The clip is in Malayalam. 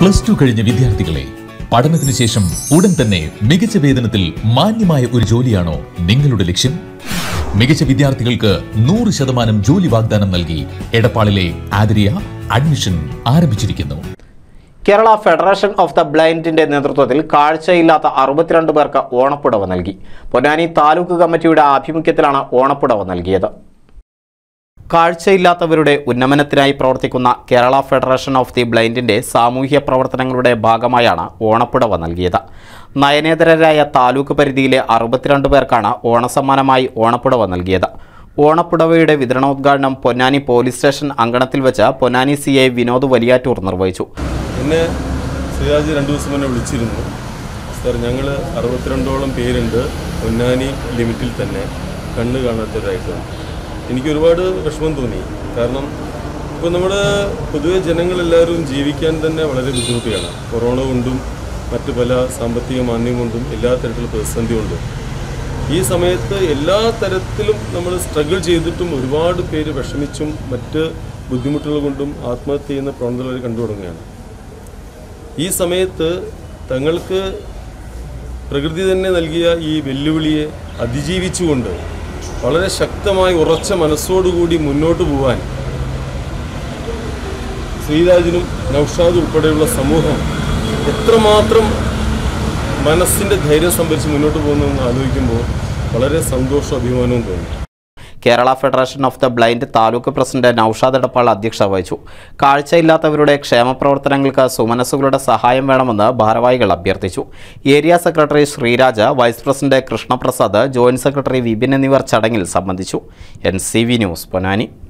പ്ലസ് ടു കഴിഞ്ഞ വിദ്യാർത്ഥികളെ പഠനത്തിന് ശേഷം ഉടൻ തന്നെ മികച്ച വേതനത്തിൽ മാന്യമായ ഒരു ജോലിയാണോ നിങ്ങളുടെ ലക്ഷ്യം മികച്ച വിദ്യാർത്ഥികൾക്ക് നൂറ് ശതമാനം ജോലി വാഗ്ദാനം നൽകി എടപ്പാളിലെ ആതിരിയ അഡ്മിഷൻ ആരംഭിച്ചിരിക്കുന്നു കേരള ഫെഡറേഷൻ ഓഫ് ദ ബ്ലൈൻഡിന്റെ നേതൃത്വത്തിൽ കാഴ്ചയില്ലാത്ത അറുപത്തിരണ്ട് പേർക്ക് ഓണപ്പുടവ നൽകി പൊന്നാനി താലൂക്ക് കമ്മിറ്റിയുടെ ആഭിമുഖ്യത്തിലാണ് ഓണപ്പുടവ നൽകിയത് കാഴ്ചയില്ലാത്തവരുടെ ഉന്നമനത്തിനായി പ്രവർത്തിക്കുന്ന കേരള ഫെഡറേഷൻ ഓഫ് ദി ബ്ലൈൻഡിന്റെ സാമൂഹ്യ പ്രവർത്തനങ്ങളുടെ ഭാഗമായാണ് ഓണപ്പുടവ നൽകിയത് നയനേതരരായ താലൂക്ക് പരിധിയിലെ അറുപത്തിരണ്ട് പേർക്കാണ് ഓണസമ്മാനമായി ഓണപ്പുടവ നൽകിയത് ഓണപ്പുടവയുടെ വിതരണോദ്ഘാടനം പൊന്നാനി പോലീസ് സ്റ്റേഷൻ അങ്കണത്തിൽ വെച്ച് പൊന്നാനി സി ഐ വിനോദ് വലിയാറ്റൂർ നിർവഹിച്ചു എന്നെ ശ്രീരാജ് രണ്ട് ദിവസം മുന്നേ വിളിച്ചിരുന്നു സാർ ഞങ്ങൾ അറുപത്തിരണ്ടോളം പേരുണ്ട് പൊന്നാനി ലിമിറ്റിൽ തന്നെ കണ്ണ് കാണാത്തവരായിട്ട് എനിക്ക് ഒരുപാട് വിഷമം തോന്നി കാരണം ഇപ്പോൾ നമ്മുടെ പൊതുവെ ജനങ്ങളെല്ലാവരും ജീവിക്കാൻ തന്നെ വളരെ ബുദ്ധിമുട്ടുകയാണ് കൊറോണ കൊണ്ടും മറ്റു പല സാമ്പത്തിക മാന്യം കൊണ്ടും എല്ലാ തരത്തിലുള്ള പ്രതിസന്ധി കൊണ്ടും ഈ സമയത്ത് എല്ലാ തരത്തിലും നമ്മൾ സ്ട്രഗിൾ ചെയ്തിട്ടും ഒരുപാട് പേര് വിഷമിച്ചും മറ്റ് ബുദ്ധിമുട്ടുകൾ കൊണ്ടും ആത്മഹത്യ ചെയ്യുന്ന പ്രവണതകൾ കണ്ടു തുടങ്ങുകയാണ് ഈ സമയത്ത് തങ്ങൾക്ക് പ്രകൃതി തന്നെ നൽകിയ ഈ വെല്ലുവിളിയെ അതിജീവിച്ചുകൊണ്ട് വളരെ ശക്തമായി ഉറച്ച മനസ്സോടുകൂടി മുന്നോട്ട് പോകാൻ ശ്രീരാജിനും നൌഷാദും ഉൾപ്പെടെയുള്ള സമൂഹം എത്രമാത്രം മനസ്സിൻ്റെ ധൈര്യം സംഭരിച്ച് മുന്നോട്ട് പോകുന്നതെന്ന് ആലോചിക്കുമ്പോൾ വളരെ സന്തോഷവും അഭിമാനവും തോന്നി Kerala federation of the blind taluk president Noushad Edappal അധ്യക്ഷത വഹിച്ചു കാഴ്ചയില്ലാത്തവരുടെ ക്ഷേമപ്രവർത്തനങ്ങൾക്ക് സുമനസ്സുകളുടെ സഹായം വേണമെന്ന് ഭാരവാഹികൾ അഭ്യർത്ഥിച്ചു area secretary Sreeraja vice president Krishnaprasad joint secretary Vipin എന്നിവർ ചടങ്ങിൽ സംബന്ധിച്ചു N C V news Ponnani